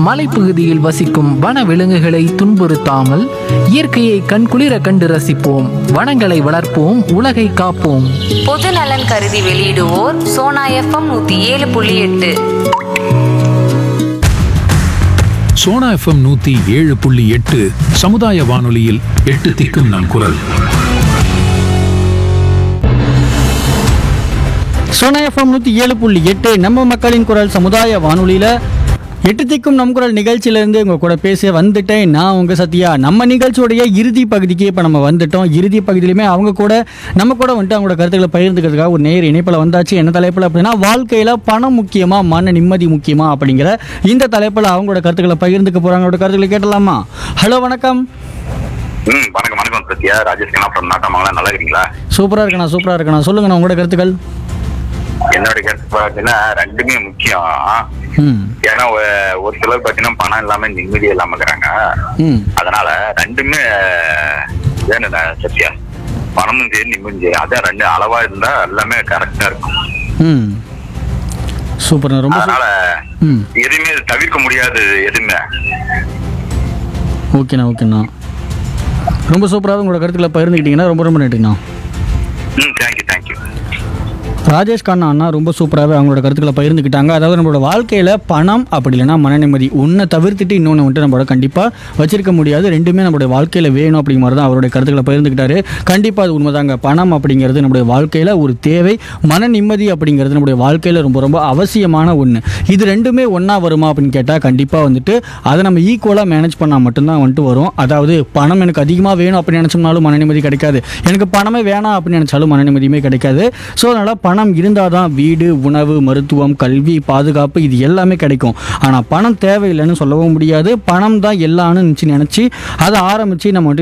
மலைப்பகுதியில் வசிக்கும் வன விலங்குகளை துன்புறுத்தாமல் இயற்கையை கண்குளிர கண்டு ரசிப்போம் வனங்களை வளர்ப்போம் உலகை காப்போம் பொது நலன் கருதி வெளியிடுவோர் சோனா எஃப்எம் நூத்தி ஏழு புள்ளி எட்டு சோனா எஃப்எம் நூத்தி ஏழு புள்ளி எட்டு சமுதாய வானொலியில் எட்டு திக்கும் நம் குரல் சோனா எஃப்எம் நூற்றி ஏழு புள்ளி எட்டு நம்ம மக்களின் குரல் சமுதாய வானொலியில் எட்டு திக்கும் நம் குரல் நிகழ்ச்சியிலேருந்து உங்கள் கூட பேச வந்துட்டேன் நான் உங்கள் சத்யா நம்ம நிகழ்ச்சியோடைய இறுதி பகுதிக்கு இப்போ நம்ம வந்துட்டோம் இறுதி பகுதியிலுமே அவங்க கூட நம்ம கூட வந்துட்டு அவங்களோட கருத்துக்களை பகிர்ந்துக்கிறதுக்காக ஒரு நேர் இணைப்பில் வந்தாச்சு என்ன தலைப்பில் அப்படின்னா வாழ்க்கையில் பணம் முக்கியமா மன நிம்மதி முக்கியமா அப்படிங்கிற இந்த தலைப்பில் அவங்களோட கருத்துக்களை பகிர்ந்துக்க போகிறாங்க அவங்களோட கருத்துக்களை கேட்டலாமா ஹலோ வணக்கம் ம் வணக்கம் வணக்கம் சத்யா ராஜேஷ் கண்ணா ஃப்ரம் நாட்டமங்கலம் நல்லா இருக்கீங்களா சூப்பராக இருக்கண்ணா சூப்பராக இருக்கண்ணா சொல்லுங்கண்ணா உங்களோட கருத்துக்கள் என்னோட கருத்து பார்த்தீங்கன்னா ரெண்டுமே முக்கியம் ம் ஏன்னா ஒ- ஒரு சிலர் பார்த்தீங்கன்னா பணம் இல்லாம நிம்மதி இல்லாம இருக்கிறாங்க ம் அதனால ரெண்டுமே வேணுண்ணா சத்யா பணமும் சரி நிம்மதியும் சரி அதான் ரெண்டு அளவா இருந்தா எல்லாமே கரெக்டா இருக்கும் ம் சூப்பர்ண்ணா ரொம்ப சூ- அதனால ம் எதுவுமே தவிர்க்க முடியாது எதுவுமே ஓகேண்ணா ஓகேண்ணா ரொம்ப சூப்பராக உங்களோட கருத்துக்களை பகிர்ந்துக்கிட்டீங்கன்னா ரொம்ப ரொம்ப நன்றிண்ணா ம் தேங்க்யூ தேங்க்யூ ராஜேஷ் கண்ணா அண்ணா ரொம்ப சூப்பராகவே அவங்களோட கருத்துக்களை பகிர்ந்துக்கிட்டாங்க அதாவது நம்மளோட வாழ்க்கையில் பணம் அப்படி இல்லைன்னா மன நிம்மதி ஒன்றை தவிர்த்துட்டு இன்னொன்று வந்துட்டு நம்மளோட கண்டிப்பாக வச்சிருக்க முடியாது ரெண்டுமே நம்மளுடைய வாழ்க்கையில் வேணும் அப்படிங்கிற மாதிரி தான் அவருடைய கருத்துக்களை பகிர்ந்துக்கிட்டாரு கண்டிப்பாக அது உண்மைதாங்க பணம் அப்படிங்கிறது நம்முடைய வாழ்க்கையில் ஒரு தேவை மன நிம்மதி அப்படிங்கிறது நம்முடைய வாழ்க்கையில் ரொம்ப ரொம்ப அவசியமான ஒன்று இது ரெண்டுமே ஒன்றா வருமா அப்படின்னு கேட்டால் கண்டிப்பாக வந்துட்டு அதை நம்ம ஈக்குவலாக மேனேஜ் பண்ணால் மட்டும்தான் வந்துட்டு வரும் அதாவது பணம் எனக்கு அதிகமாக வேணும் அப்படின்னு நினச்சோம்னாலும் மன நிம்மதி கிடைக்காது எனக்கு பணமே வேணாம் அப்படின்னு நினச்சாலும் மன நிம்மதியுமே கிடைக்காது ஸோ அதனால் பணம் இருந்தால் தான் வீடு உணவு மருத்துவம் கல்வி பாதுகாப்பு இது எல்லாமே கிடைக்கும் ஆனால் பணம் தேவையில்லைன்னு சொல்லவும் முடியாது பணம் தான் எல்லாம்னு நினச்சி நினச்சி அதை ஆரம்பித்து நம்ம வந்துட்டு